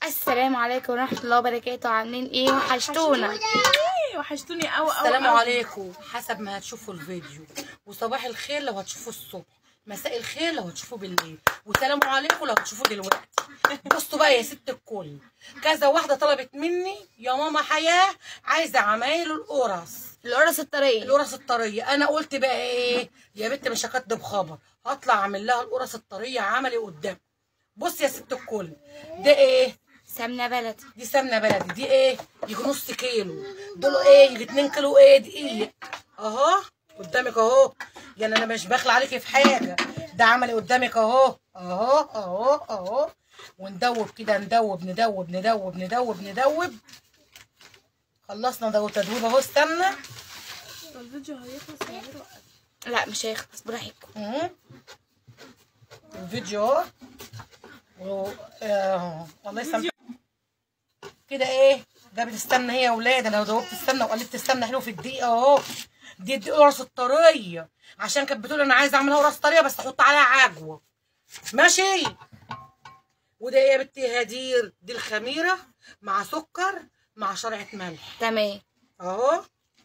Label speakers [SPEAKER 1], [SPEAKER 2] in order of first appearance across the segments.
[SPEAKER 1] السلام عليكم ورحمة الله وبركاته عاملين ايه وحشتونا
[SPEAKER 2] إيه، وحشتوني قوي قوي
[SPEAKER 3] السلام عليكم حسب ما هتشوفوا الفيديو وصباح الخير لو هتشوفوا الصبح مساء الخير لو هتشوفوا بالليل وسلام عليكم لو هتشوفوا دلوقتي بصوا بقى يا ست الكل كذا واحده طلبت مني يا ماما حياه عايزه عمايل القرص
[SPEAKER 1] القرص الطرية
[SPEAKER 3] القرص الطريه انا قلت بقى ايه يا بنت مش هكدب خبر هطلع اعمل لها القرص الطريه عملي قدام بص يا ست الكل ده ايه
[SPEAKER 1] سمنة بلدي
[SPEAKER 3] دي سمنه بلدي دي ايه يجي نص كيلو دول ايه يجي 2 كيلو ايه دقيق اهو قدامك اهو يعني انا مش باخل عليكي في حاجه ده عملي قدامك اهو اهو اهو اهو وندوب كده ندوب ندوب ندوب ندوب ندوب خلصنا ده تدويب اهو السمنه
[SPEAKER 2] الفيديو هيخلص من غير وقت.
[SPEAKER 1] لا مش هيخلص براحتكم
[SPEAKER 3] اهو. الفيديو اهو و- آه، الله يسامحك كده ايه جابت السمنه هي يا ولاد انا لو دوبت السمنه وقلبت السمنه حلو في الدقيقه اهو دي دي قرص الطريه عشان كانت بتقول انا عايزه اعملها قرص طريه بس احط عليها عجوه ماشي وده ايه يا بنتي هدير دي الخميره مع سكر مع شرعه ملح
[SPEAKER 1] تمام
[SPEAKER 3] اهو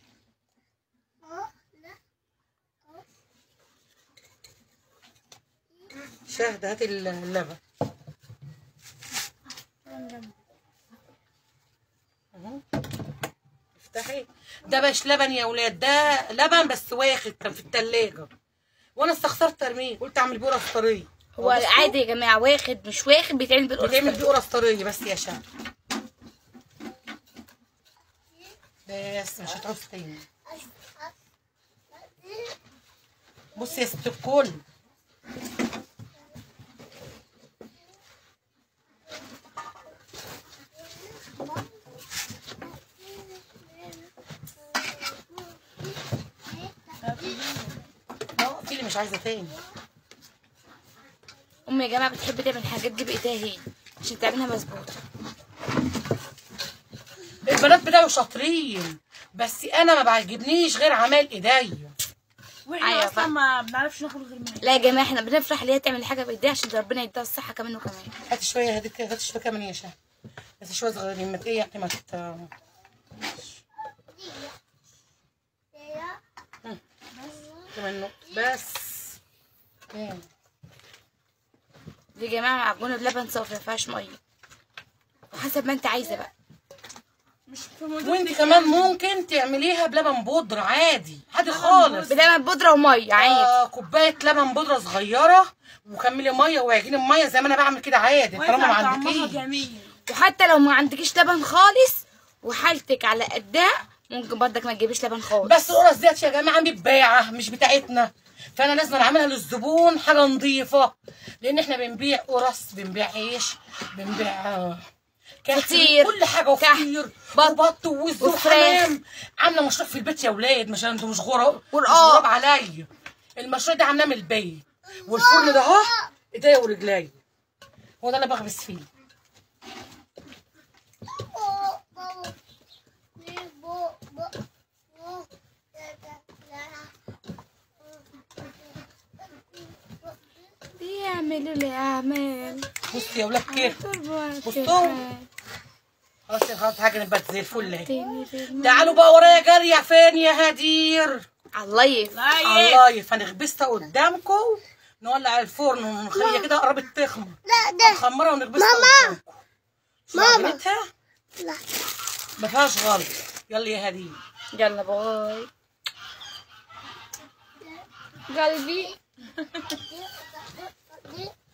[SPEAKER 3] شاهد هات اللبن اهو. افتحي ده مش لبن يا ولاد ده لبن بس واخد كان في التلاجة وانا استخسرت ارميه قلت اعمل بيه قرص طريه
[SPEAKER 1] هو
[SPEAKER 3] بصوا،
[SPEAKER 1] عادي يا جماعة واخد مش واخد بيتعمل بالقرص
[SPEAKER 3] بتعمل
[SPEAKER 1] الطرية.
[SPEAKER 3] بيه قرص طريه بس يا شهد بس مش هتعوز تاني بصي يا ست الكل اه في اللي مش عايزه تاني
[SPEAKER 1] امي يا جماعة بتحب تعمل الحاجات دي بايديها هي عشان تعملها مظبوطة
[SPEAKER 3] البنات بتاعوا شاطرين بس انا ما بعجبنيش غير عمال ايديا
[SPEAKER 2] واحنا
[SPEAKER 1] أيوة
[SPEAKER 2] اصلا
[SPEAKER 1] بقى.
[SPEAKER 2] ما بنعرفش ناكل غير منها
[SPEAKER 1] لا يا جماعة احنا بنفرح اللي هي تعمل حاجة بايديها عشان ربنا يديها الصحة كمان وكمان
[SPEAKER 3] هات شويه هديك هات شويه كمان يا شهد بس شويه صغيرين ما ت- ايه يعني ما ت- مم. كمان نقطة بس كام
[SPEAKER 1] دي يا جماعة معجونة بلبن صافي ما فيهاش مية وحسب ما انت عايزة بقى
[SPEAKER 2] مش في مدة
[SPEAKER 3] وانت
[SPEAKER 2] دي
[SPEAKER 3] كمان ممكن تعمليها بلبن بودرة عادي عادي خالص
[SPEAKER 1] بلبن بودرة ومية عادي
[SPEAKER 3] آه كوبايه لبن بودره صغيره وكملي ميه وعجيني الميه زي ما انا بعمل كده عادي طالما ما
[SPEAKER 2] ويطلع طعمها
[SPEAKER 3] عندكيش
[SPEAKER 2] جميل
[SPEAKER 1] وحتى لو ما عندكيش لبن خالص وحالتك على قدها ممكن برضك ما تجيبيش لبن خالص
[SPEAKER 3] بس القرص ديت يا جماعه متباعه مش بتاعتنا فانا لازم نعملها للزبون حاجه نظيفه لان احنا بنبيع قرص بنبيع عيش بنبيع آه، كحك،
[SPEAKER 1] فطير،
[SPEAKER 3] كل حاجه وفطير
[SPEAKER 1] بط،
[SPEAKER 3] وبط ووز
[SPEAKER 1] وفراخ.
[SPEAKER 3] وحمام عامله مشروع في البيت يا ولاد مش انتوا مش غراب مش
[SPEAKER 1] ورقاق.
[SPEAKER 3] غراب عليا المشروع ده عاملاه من البيت والفرن ده اهو ايديا ورجليا هو ده اللي بخبز فيه
[SPEAKER 1] بيعملوا لي اعمال
[SPEAKER 3] بصي يا ولاد كده بصوا. خلاص يا خلاص حاجه نبقى زي الفل اهي تعالوا بقى ورايا جارية فين يا هدير
[SPEAKER 1] الله يف
[SPEAKER 3] الله يف انا خبزتها قدامكم نولع الفرن ونخليها كده قربت تخمر
[SPEAKER 4] لا ده
[SPEAKER 3] نخمرها ونخبزها قدامكم
[SPEAKER 4] ماما.
[SPEAKER 3] عجبتها
[SPEAKER 4] لا
[SPEAKER 3] ما فيهاش غلط يلا يا هدير
[SPEAKER 1] يلا باي قلبي
[SPEAKER 4] دي